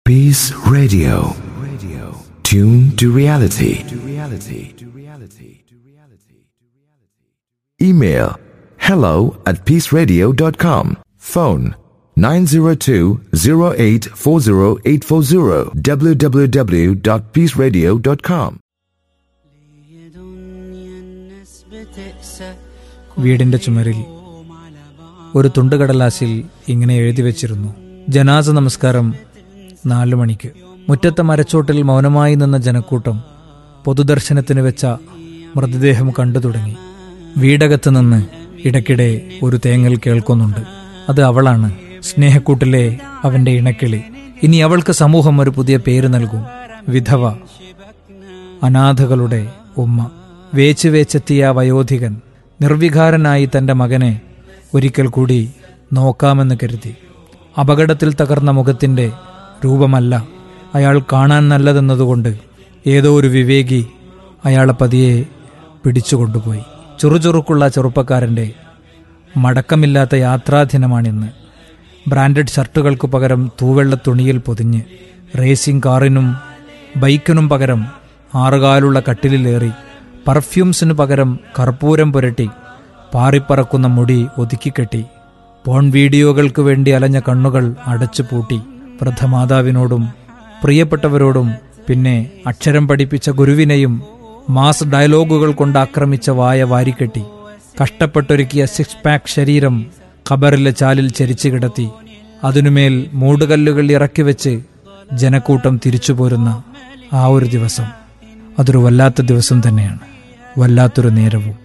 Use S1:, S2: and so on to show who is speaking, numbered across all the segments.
S1: Peace Radio. Radio. Tune to reality. To reality. To reality. To reality. Email hello at peaceradio.com. Phone 902-0840840 www.peaceradio.com.
S2: വീടിന്റെ ചുമരിൽ ഒരു തുണ്ടുകടലാസിൽ ഇങ്ങനെ എഴുതി വെച്ചിരുന്നു ജനാസ നമസ്കാരം നാലു മണിക്ക് മുറ്റത്തെ മരച്ചോട്ടിൽ മൗനമായി നിന്ന ജനക്കൂട്ടം പൊതുദർശനത്തിന് വെച്ച മൃതദേഹം കണ്ടു തുടങ്ങി വീടകത്ത് നിന്ന് ഇടയ്ക്കിടെ ഒരു തേങ്ങൽ കേൾക്കുന്നുണ്ട് അത് അവളാണ് സ്നേഹക്കൂട്ടിലെ അവന്റെ ഇണക്കിളി ഇനി അവൾക്ക് സമൂഹം ഒരു പുതിയ പേര് നൽകും വിധവ അനാഥകളുടെ ഉമ്മ വേച്ച് വേച്ചെത്തിയ ആ വയോധികൻ നിർവികാരനായി തന്റെ മകനെ ഒരിക്കൽ കൂടി നോക്കാമെന്ന് കരുതി അപകടത്തിൽ തകർന്ന മുഖത്തിന്റെ രൂപമല്ല അയാൾ കാണാൻ നല്ലതെന്നതുകൊണ്ട് ഏതോ ഒരു വിവേകി അയാളെ പതിയെ പിടിച്ചുകൊണ്ടുപോയി ചുറുചുറുക്കുള്ള ചെറുപ്പക്കാരന്റെ മടക്കമില്ലാത്ത യാത്രാദിനമാണിന്ന് ബ്രാൻഡഡ് ഷർട്ടുകൾക്ക് പകരം തൂവെള്ള തുണിയിൽ പൊതിഞ്ഞ് റേസിംഗ് കാറിനും ബൈക്കിനും പകരം ആറുകാലുള്ള കട്ടിലിലേറി പർഫ്യൂംസിനു പകരം കർപ്പൂരം പുരട്ടി പാറിപ്പറക്കുന്ന മുടി ഒതുക്കിക്കെട്ടി പോൺ വീഡിയോകൾക്ക് വേണ്ടി അലഞ്ഞ കണ്ണുകൾ അടച്ചു പൂട്ടി വൃദ്ധമാതാവിനോടും പ്രിയപ്പെട്ടവരോടും പിന്നെ അക്ഷരം പഠിപ്പിച്ച ഗുരുവിനെയും മാസ് ഡയലോഗുകൾ കൊണ്ട് ആക്രമിച്ച വായ വാരിക്കെട്ടി കഷ്ടപ്പെട്ടൊരുക്കിയ സിക്സ് പാക്ക് ശരീരം ഖബറിലെ ചാലിൽ ചരിച്ചു കിടത്തി അതിനുമേൽ മൂടുകല്ലുകൾ ഇറക്കി വെച്ച് ജനക്കൂട്ടം തിരിച്ചു പോരുന്ന ആ ഒരു ദിവസം അതൊരു വല്ലാത്ത ദിവസം തന്നെയാണ് വല്ലാത്തൊരു നേരവും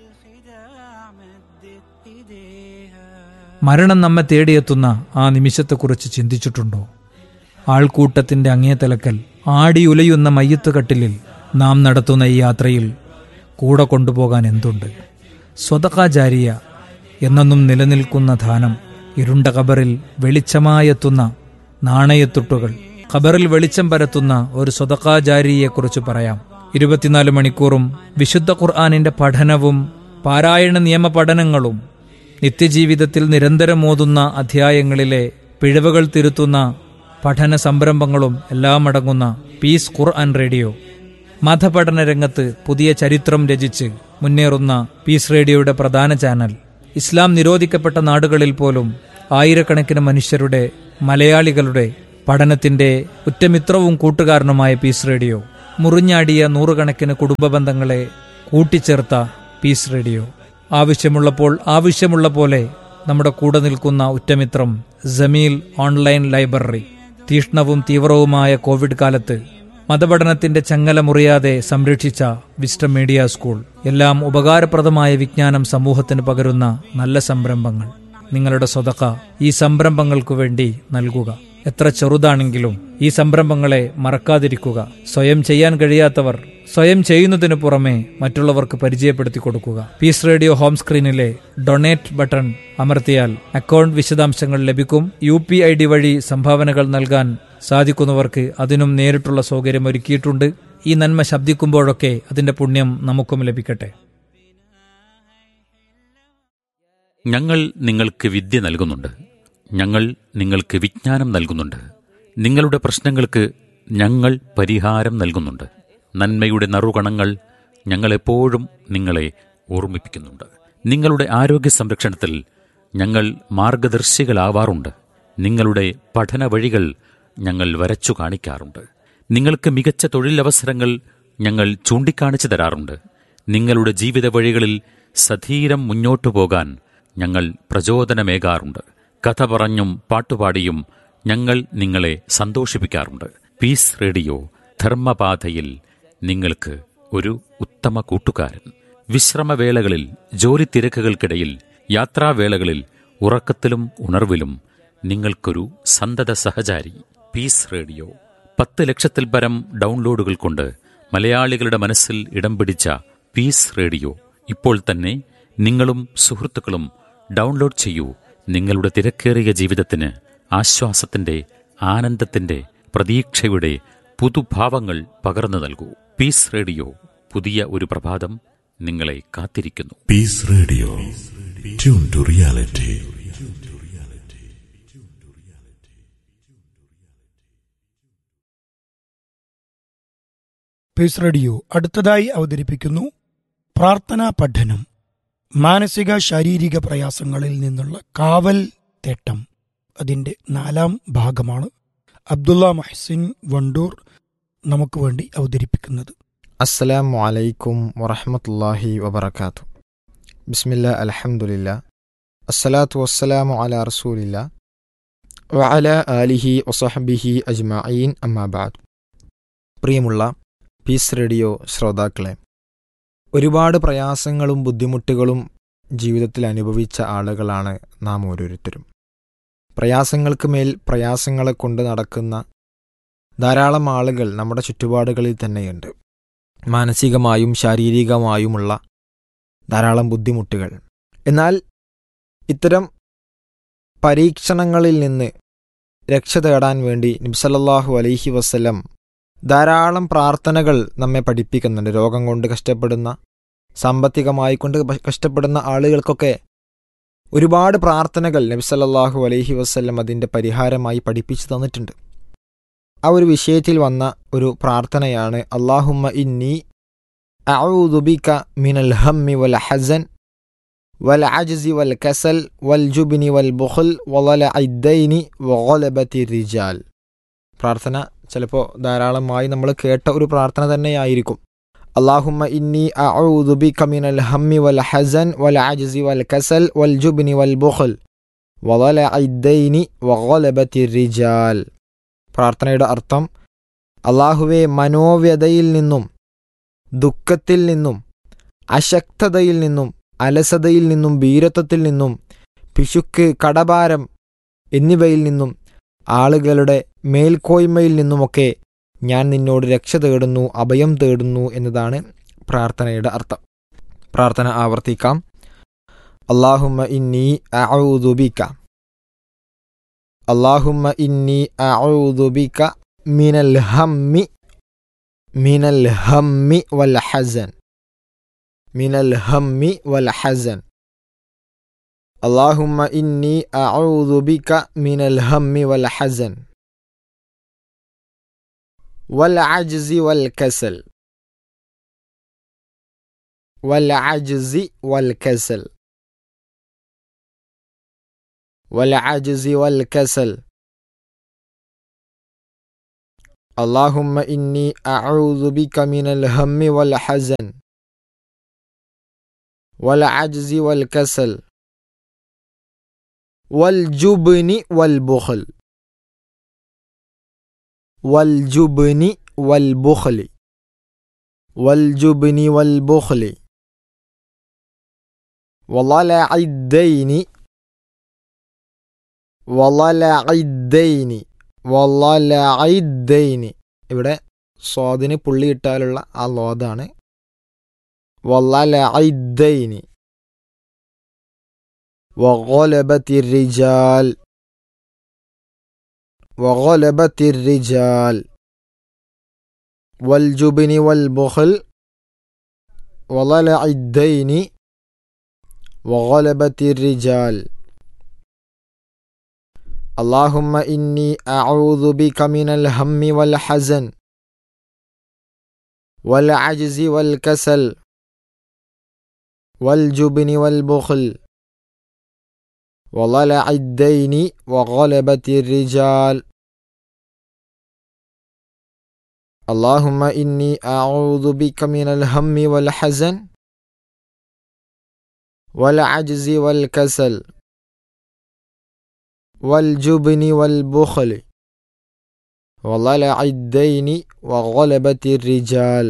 S2: മരണം നമ്മെ തേടിയെത്തുന്ന ആ നിമിഷത്തെക്കുറിച്ച് ചിന്തിച്ചിട്ടുണ്ടോ ആൾക്കൂട്ടത്തിന്റെ അങ്ങേതലക്കൽ ആടിയുലയുന്ന മയ്യത്ത് കട്ടിലിൽ നാം നടത്തുന്ന ഈ യാത്രയിൽ കൂടെ കൊണ്ടുപോകാൻ എന്തുണ്ട് സ്വതകാചാരിയ എന്നെന്നും നിലനിൽക്കുന്ന ധാനം ഇരുണ്ട കബറിൽ വെളിച്ചമായെത്തുന്ന നാണയത്തുട്ടുകൾ ഖബറിൽ വെളിച്ചം പരത്തുന്ന ഒരു സ്വതകാചാരിയെക്കുറിച്ച് പറയാം ഇരുപത്തിനാല് മണിക്കൂറും വിശുദ്ധ ഖുർആാനിന്റെ പഠനവും പാരായണ നിയമ പഠനങ്ങളും നിത്യജീവിതത്തിൽ നിരന്തരം ഓതുന്ന അധ്യായങ്ങളിലെ പിഴവുകൾ തിരുത്തുന്ന പഠന സംരംഭങ്ങളും എല്ലാം അടങ്ങുന്ന പീസ് ഖുർആൻ റേഡിയോ മതപഠന രംഗത്ത് പുതിയ ചരിത്രം രചിച്ച് മുന്നേറുന്ന പീസ് റേഡിയോയുടെ പ്രധാന ചാനൽ ഇസ്ലാം നിരോധിക്കപ്പെട്ട നാടുകളിൽ പോലും ആയിരക്കണക്കിന് മനുഷ്യരുടെ മലയാളികളുടെ പഠനത്തിന്റെ ഉറ്റമിത്രവും കൂട്ടുകാരനുമായ പീസ് റേഡിയോ മുറിഞ്ഞാടിയ നൂറുകണക്കിന് കുടുംബ ബന്ധങ്ങളെ കൂട്ടിച്ചേർത്ത പീസ് റേഡിയോ ആവശ്യമുള്ളപ്പോൾ ആവശ്യമുള്ള പോലെ നമ്മുടെ കൂടെ നിൽക്കുന്ന ഉറ്റമിത്രം ജമീൽ ഓൺലൈൻ ലൈബ്രറി തീഷ്ണവും തീവ്രവുമായ കോവിഡ് കാലത്ത് മതപഠനത്തിന്റെ ചങ്ങല മുറിയാതെ സംരക്ഷിച്ച വിസ്റ്റം മീഡിയ സ്കൂൾ എല്ലാം ഉപകാരപ്രദമായ വിജ്ഞാനം സമൂഹത്തിന് പകരുന്ന നല്ല സംരംഭങ്ങൾ നിങ്ങളുടെ സ്വതക്ക ഈ സംരംഭങ്ങൾക്കു വേണ്ടി നൽകുക എത്ര ചെറുതാണെങ്കിലും ഈ സംരംഭങ്ങളെ മറക്കാതിരിക്കുക സ്വയം ചെയ്യാൻ കഴിയാത്തവർ സ്വയം ചെയ്യുന്നതിനു പുറമെ മറ്റുള്ളവർക്ക് പരിചയപ്പെടുത്തി കൊടുക്കുക പീസ് റേഡിയോ ഹോം സ്ക്രീനിലെ ഡൊണേറ്റ് ബട്ടൺ അമർത്തിയാൽ അക്കൗണ്ട് വിശദാംശങ്ങൾ ലഭിക്കും യു പി ഐ ഡി വഴി സംഭാവനകൾ നൽകാൻ സാധിക്കുന്നവർക്ക് അതിനും നേരിട്ടുള്ള സൗകര്യം ഒരുക്കിയിട്ടുണ്ട് ഈ നന്മ ശബ്ദിക്കുമ്പോഴൊക്കെ അതിന്റെ പുണ്യം നമുക്കും ലഭിക്കട്ടെ
S3: ഞങ്ങൾ നിങ്ങൾക്ക് വിദ്യ നൽകുന്നുണ്ട് ഞങ്ങൾ നിങ്ങൾക്ക് വിജ്ഞാനം നൽകുന്നുണ്ട് നിങ്ങളുടെ പ്രശ്നങ്ങൾക്ക് ഞങ്ങൾ പരിഹാരം നൽകുന്നുണ്ട് നന്മയുടെ നറുകണങ്ങൾ ഞങ്ങളെപ്പോഴും നിങ്ങളെ ഓർമ്മിപ്പിക്കുന്നുണ്ട് നിങ്ങളുടെ ആരോഗ്യ സംരക്ഷണത്തിൽ ഞങ്ങൾ മാർഗദർശികളാവാറുണ്ട് നിങ്ങളുടെ പഠന വഴികൾ ഞങ്ങൾ വരച്ചു കാണിക്കാറുണ്ട് നിങ്ങൾക്ക് മികച്ച തൊഴിലവസരങ്ങൾ ഞങ്ങൾ ചൂണ്ടിക്കാണിച്ചു തരാറുണ്ട് നിങ്ങളുടെ ജീവിത വഴികളിൽ സധീരം മുന്നോട്ടു പോകാൻ ഞങ്ങൾ പ്രചോദനമേകാറുണ്ട് കഥ പറഞ്ഞും പാട്ടുപാടിയും ഞങ്ങൾ നിങ്ങളെ സന്തോഷിപ്പിക്കാറുണ്ട് പീസ് റേഡിയോ ധർമ്മപാതയിൽ നിങ്ങൾക്ക് ഒരു ഉത്തമ കൂട്ടുകാരൻ വിശ്രമവേളകളിൽ ജോലി തിരക്കുകൾക്കിടയിൽ യാത്രാവേളകളിൽ ഉറക്കത്തിലും ഉണർവിലും നിങ്ങൾക്കൊരു സന്തത സഹചാരി പീസ് റേഡിയോ പത്ത് ലക്ഷത്തിൽ പരം ഡൗൺലോഡുകൾ കൊണ്ട് മലയാളികളുടെ മനസ്സിൽ ഇടം പിടിച്ച പീസ് റേഡിയോ ഇപ്പോൾ തന്നെ നിങ്ങളും സുഹൃത്തുക്കളും ഡൗൺലോഡ് ചെയ്യൂ നിങ്ങളുടെ തിരക്കേറിയ ജീവിതത്തിന് ആശ്വാസത്തിന്റെ ആനന്ദത്തിന്റെ പ്രതീക്ഷയുടെ പുതുഭാവങ്ങൾ പകർന്നു നൽകൂ പീസ് റേഡിയോ പുതിയ ഒരു പ്രഭാതം നിങ്ങളെ കാത്തിരിക്കുന്നു
S4: Peace Radio. Tune to reality.
S5: Peace radio അടുത്തതായി അവതരിപ്പിക്കുന്നു പ്രാർത്ഥനാ പഠനം മാനസിക ശാരീരിക പ്രയാസങ്ങളിൽ നിന്നുള്ള കാവൽ തേട്ടം അതിന്റെ നാലാം ഭാഗമാണ് അബ്ദുള്ള മഹ്സിൻ വണ്ടൂർ നമുക്ക് വേണ്ടി അവതരിപ്പിക്കുന്നത്
S6: അസ്സലാമു അലൈക്കും വറഹമത്തല്ലാഹി വബർക്കാത്തു ബിസ്മില്ല അൽഹംദുലില്ല അസ്സലാത്തു വസ്സലാമു അല റസൂലില്ല വഅല ആലിഹി വസഹബിഹി അജ്മഈൻ അമ്മാബാദ് പ്രിയമുള്ള പീസ് റേഡിയോ ശ്രോതാക്കളെ ഒരുപാട് പ്രയാസങ്ങളും ബുദ്ധിമുട്ടുകളും ജീവിതത്തിൽ അനുഭവിച്ച ആളുകളാണ് നാം ഓരോരുത്തരും പ്രയാസങ്ങൾക്ക് മേൽ പ്രയാസങ്ങളെ കൊണ്ട് നടക്കുന്ന ധാരാളം ആളുകൾ നമ്മുടെ ചുറ്റുപാടുകളിൽ തന്നെയുണ്ട് മാനസികമായും ശാരീരികമായുമുള്ള ധാരാളം ബുദ്ധിമുട്ടുകൾ എന്നാൽ ഇത്തരം പരീക്ഷണങ്ങളിൽ നിന്ന് രക്ഷ തേടാൻ വേണ്ടി നബ്സലല്ലാഹു അലൈഹി വസ്ലം ധാരാളം പ്രാർത്ഥനകൾ നമ്മെ പഠിപ്പിക്കുന്നുണ്ട് രോഗം കൊണ്ട് കഷ്ടപ്പെടുന്ന സാമ്പത്തികമായി കൊണ്ട് കഷ്ടപ്പെടുന്ന ആളുകൾക്കൊക്കെ ഒരുപാട് പ്രാർത്ഥനകൾ നബ്സലല്ലാഹു അലൈഹി വസ്ലം അതിൻ്റെ പരിഹാരമായി പഠിപ്പിച്ചു തന്നിട്ടുണ്ട് ആ ഒരു വിഷയത്തിൽ വന്ന ഒരു പ്രാർത്ഥനയാണ് അള്ളാഹുമ്മ ഇന്നി അഊദുബിക മിനൽ ഹമ്മി വൽ ഹസൻ വൽ അജ്സി വൽ കസൽ വൽ ജുബ്നി വൽ ബുഖൽ വലല ഐദ്ദൈനി വഗലബത്തി റിജാൽ പ്രാർത്ഥന ചിലപ്പോൾ ധാരാളമായി നമ്മൾ കേട്ട ഒരു പ്രാർത്ഥന തന്നെയായിരിക്കും അള്ളാഹുമ്മ ഇന്നി അഊദുബിക മിനൽ ഹമ്മി വൽ ഹസൻ വൽ അജ്സി വൽ കസൽ വൽ ജുബ്നി വൽ ബുഖൽ വലല ഐദ്ദൈനി വഗലബത്തി റിജാൽ പ്രാർത്ഥനയുടെ അർത്ഥം അള്ളാഹുവെ മനോവ്യതയിൽ നിന്നും ദുഃഖത്തിൽ നിന്നും അശക്തതയിൽ നിന്നും അലസതയിൽ നിന്നും വീരത്വത്തിൽ നിന്നും പിശുക്ക് കടഭാരം എന്നിവയിൽ നിന്നും ആളുകളുടെ മേൽക്കോയ്മയിൽ നിന്നുമൊക്കെ ഞാൻ നിന്നോട് രക്ഷ തേടുന്നു അഭയം തേടുന്നു എന്നതാണ് പ്രാർത്ഥനയുടെ അർത്ഥം പ്രാർത്ഥന ആവർത്തിക്കാം അള്ളാഹുമ്മ ഇന്നി അഊദുബിക اللهم إني أعوذ بك من الهم من الهم والحزن من الهم والحزن اللهم إني أعوذ بك من الهم والحزن والعجز والكسل والعجز والكسل والعجز والكسل اللهم إني أعوذ بك من الهم والحزن والعجز والكسل والجبن والبخل والجبن والبخل والجبن والبخل وضلع الدين വലഇദ്ദൈനി വലഇദ്ദൈനി ഇവിടെ സ്വാദിന് പുള്ളിയിട്ടാലുള്ള ആ ലോതാണ് വലഇദ്ദൈനി وغلبت الرجال وغلبت الرجال والجبن والبخل وضلع الدين وغلبت الرجال اللهم إني أعوذ بك من الهم والحزن والعجز والكسل والجبن والبخل وضلع الدين وغلبة الرجال اللهم إني أعوذ بك من الهم والحزن والعجز والكسل والجبن والبخل وضلع الدين وغلبة الرجال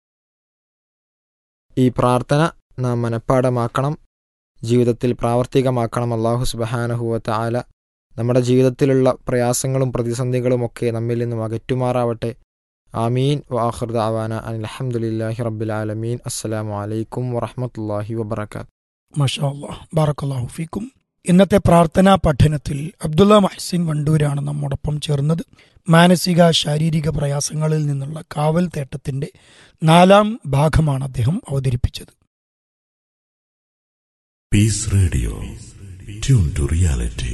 S6: ഈ പ്രാർത്ഥന നാം മനഃപ്പാടമാക്കണം ജീവിതത്തിൽ പ്രാവർത്തികമാക്കണം അള്ളാഹു സുബഹാനഹുവത്ത ആല നമ്മുടെ ജീവിതത്തിലുള്ള പ്രയാസങ്ങളും പ്രതിസന്ധികളും ഒക്കെ നമ്മിൽ നിന്നും അകറ്റുമാറാവട്ടെ ആമീൻ വാഹൃദ ആവാന അലഹമുല്ലാഹി റബ്ബിൽ ആലമീൻ അസ്സലാമു അലൈക്കും വറഹമത്തല്ലാഹി വബർക്കാത്ത്
S5: മഷാ അല്ലാ ബാറക്കല്ലാഹു ഫീക്കും ഇന്നത്തെ പ്രാർത്ഥനാ പഠനത്തിൽ അബ്ദുള്ള മഹ്സിൻ വണ്ടൂരാണ് നമ്മോടൊപ്പം ചേർന്നത് മാനസിക ശാരീരിക പ്രയാസങ്ങളിൽ നിന്നുള്ള കാവൽ തേട്ടത്തിന്റെ നാലാം ഭാഗമാണ് അദ്ദേഹം അവതരിപ്പിച്ചത്
S4: Peace Radio. Tune to reality.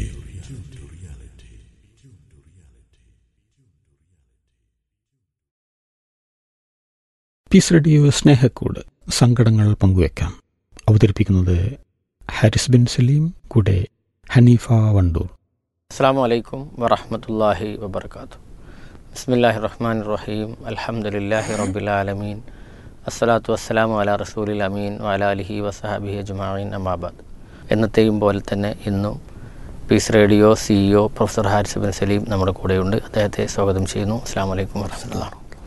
S7: Peace radio സ്നേഹക്കൂട് സങ്കടങ്ങൾ പങ്കുവെക്കാം അവതരിപ്പിക്കുന്നത് ഹാരിസ് ബിൻ സലീം കൂടെ ഹനീഫ വണ്ടൂർ
S8: അസ്സാം വലൈക്കും വറഹമത്തല്ലാഹി വബർക്കാത്തു ബിസ്മില്ലാഹി റഹ്മാൻ റഹീം അൽഹംദുലില്ലാഹി റബ്ബിലാലമീൻ അസ്സലാത്തു വസ്സലാമു അല റസൂലിൽ അമീൻ വല അലിഹി വസഹാബി അജ്മായിൻ അമാബാദ് എന്നത്തെയും പോലെ തന്നെ ഇന്നും peace radio C E O professor Haris bin Salim നമ്മുടെ കൂടെയുണ്ട് അദ്ദേഹത്തെ സ്വാഗതം ചെയ്യുന്നു അസ്സാം വലൈക്കും വറഹമത്തുള്ള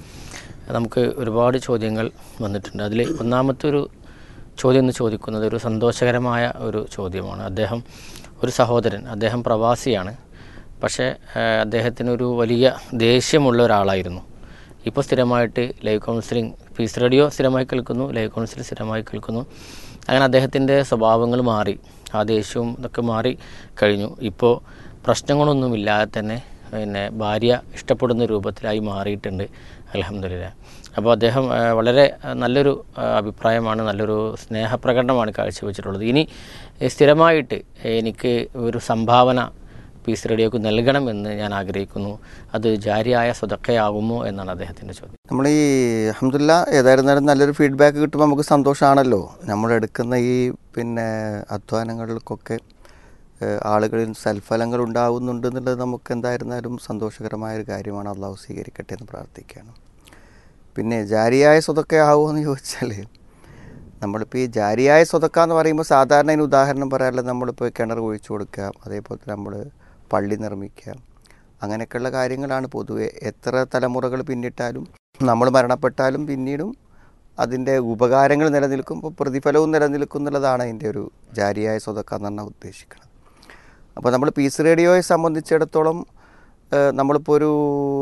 S8: നമുക്ക് ഒരുപാട് ചോദ്യങ്ങൾ വന്നിട്ടുണ്ട് അതിൽ ഒന്നാമത്തെ ഒരു ചോദ്യം എന്ന് ചോദിക്കുന്നത് ഒരു സന്തോഷകരമായ ഒരു ചോദ്യമാണ് അദ്ദേഹം ഒരു സഹോദരൻ അദ്ദേഹം പ്രവാസിയാണ് പക്ഷേ ആ, അദ്ദേഹത്തിനൊരു വലിയ ദേഷ്യമുള്ള ഒരാളായിരുന്നു ഇപ്പോൾ സ്ഥിരമായിട്ട് ലൈവ് കൗൺസിലിംഗ് പീസ് റേഡിയോ സ്ഥിരമായി കേൾക്കുന്നു ലൈവ് കൗൺസിലിംഗ് സ്ഥിരമായി കേൾക്കുന്നു അങ്ങനെ അദ്ദേഹത്തിൻ്റെ സ്വഭാവങ്ങൾ മാറി ആ ദേഷ്യവും ഇതൊക്കെ മാറി കഴിഞ്ഞു ഇപ്പോൾ പ്രശ്നങ്ങളൊന്നുമില്ലാതെ തന്നെ പിന്നെ ഭാര്യ ഇഷ്ടപ്പെടുന്ന രൂപത്തിലായി മാറിയിട്ടുണ്ട് അലഹമില്ല അപ്പോൾ അദ്ദേഹം ആ, വളരെ ആ, നല്ലൊരു ആ, അഭിപ്രായമാണ് നല്ലൊരു സ്നേഹപ്രകടനമാണ് കാഴ്ചവെച്ചിട്ടുള്ളത് ഇനി ഏ, സ്ഥിരമായിട്ട് എനിക്ക് ഒരു സംഭാവന പീസ് റേഡിയോക്ക് നൽകണമെന്ന് ഞാൻ ആഗ്രഹിക്കുന്നു അത് ജാരിയായ സ്വതക്കയാകുമോ എന്നാണ് അദ്ദേഹത്തിൻ്റെ ചോദ്യം
S9: നമ്മൾ ഈ അഹമ്മദില്ല ഏതായിരുന്നാലും നല്ലൊരു ഫീഡ്ബാക്ക് കിട്ടുമ്പോൾ നമുക്ക് സന്തോഷമാണല്ലോ നമ്മൾ എടുക്കുന്ന ഈ പിന്നെ അധ്വാനങ്ങൾക്കൊക്കെ ഏഹ്, ആളുകളിൽ സൽഫലങ്ങൾ ഉണ്ടാകുന്നുണ്ട് എന്നുള്ളത് നമുക്ക് എന്തായിരുന്നാലും സന്തോഷകരമായ ഒരു കാര്യമാണ് അള്ളാഹു സ്വീകരിക്കട്ടെ എന്ന് പ്രാർത്ഥിക്കുകയാണ് പിന്നെ ജാരിയായ സ്വതൊക്കെ ആവുമെന്ന് ചോദിച്ചാൽ നമ്മളിപ്പോൾ ഈ ജാരിയായ സ്വതക്ക എന്ന് പറയുമ്പോൾ സാധാരണ അതിന് ഉദാഹരണം പറയാനുള്ളത് നമ്മളിപ്പോൾ കിണർ കുഴിച്ചു കൊടുക്കുക അതേപോലെ തന്നെ നമ്മൾ പള്ളി നിർമ്മിക്കുക അങ്ങനെയൊക്കെയുള്ള കാര്യങ്ങളാണ് പൊതുവെ എത്ര തലമുറകൾ പിന്നിട്ടാലും നമ്മൾ മരണപ്പെട്ടാലും പിന്നീടും അതിൻ്റെ ഉപകാരങ്ങൾ നിലനിൽക്കും ഇപ്പോൾ പ്രതിഫലവും നിലനിൽക്കും എന്നുള്ളതാണ് അതിൻ്റെ ഒരു ജാരിയായ സ്വതക്ക എന്ന് പറഞ്ഞാൽ ഉദ്ദേശിക്കുന്നത് അപ്പോൾ നമ്മൾ പീസ് റേഡിയോയെ സംബന്ധിച്ചിടത്തോളം ഏഹ്, നമ്മളിപ്പോൾ ഒരു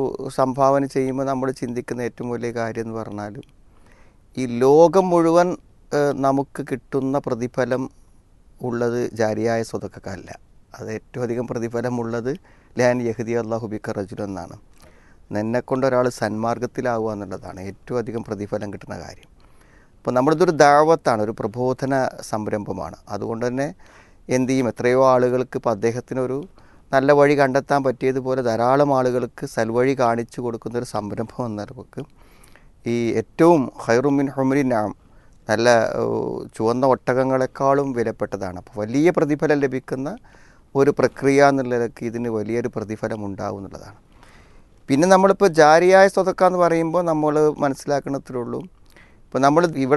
S9: സംഭാവന ചെയ്യുമ്പോൾ നമ്മൾ ചിന്തിക്കുന്ന ഏറ്റവും വലിയ കാര്യം എന്ന് പറഞ്ഞാലും ഈ ലോകം മുഴുവൻ ഏഹ്, നമുക്ക് കിട്ടുന്ന പ്രതിഫലം ഉള്ളത് ജാരിയായ സ്വതക്കല്ല അത് ഏറ്റവും അധികം പ്രതിഫലമുള്ളത് ലാൻ യഹദി അള്ളാഹു ബിക്ക റജുൽ എന്നാണ് നിന്നെക്കൊണ്ട് ഒരാൾ സന്മാർഗത്തിലാവുക എന്നുള്ളതാണ് ഏറ്റവും അധികം പ്രതിഫലം കിട്ടുന്ന കാര്യം അപ്പോൾ നമ്മളിതൊരു ദാവത്താണ് ഒരു പ്രബോധന സംരംഭമാണ് അതുകൊണ്ട് തന്നെ എന്ത് ചെയ്യും എത്രയോ ആളുകൾക്ക് ഇപ്പോൾ അദ്ദേഹത്തിനൊരു നല്ല വഴി കണ്ടെത്താൻ പറ്റിയതുപോലെ ധാരാളം ആളുകൾക്ക് സൽവഴി കാണിച്ചു കൊടുക്കുന്ന ഒരു സംരംഭം എന്ന നമുക്ക് ഈ ഏറ്റവും ഹൈറുമിൻ ഹുമരിനാം നല്ല ഏഹ്, ചുവന്ന ഒട്ടകങ്ങളെക്കാളും വിലപ്പെട്ടതാണ് അപ്പോൾ വലിയ പ്രതിഫലം ലഭിക്കുന്ന ഒരു പ്രക്രിയ എന്നുള്ളതൊക്കെ ഇതിന് വലിയൊരു പ്രതിഫലം ഉണ്ടാവും എന്നുള്ളതാണ് പിന്നെ നമ്മളിപ്പോൾ ജാരിയായ സ്വതക്ക എന്ന് പറയുമ്പോൾ നമ്മൾ മനസ്സിലാക്കണത്തിലുള്ളൂ ഇപ്പോൾ നമ്മൾ ഇവിടെ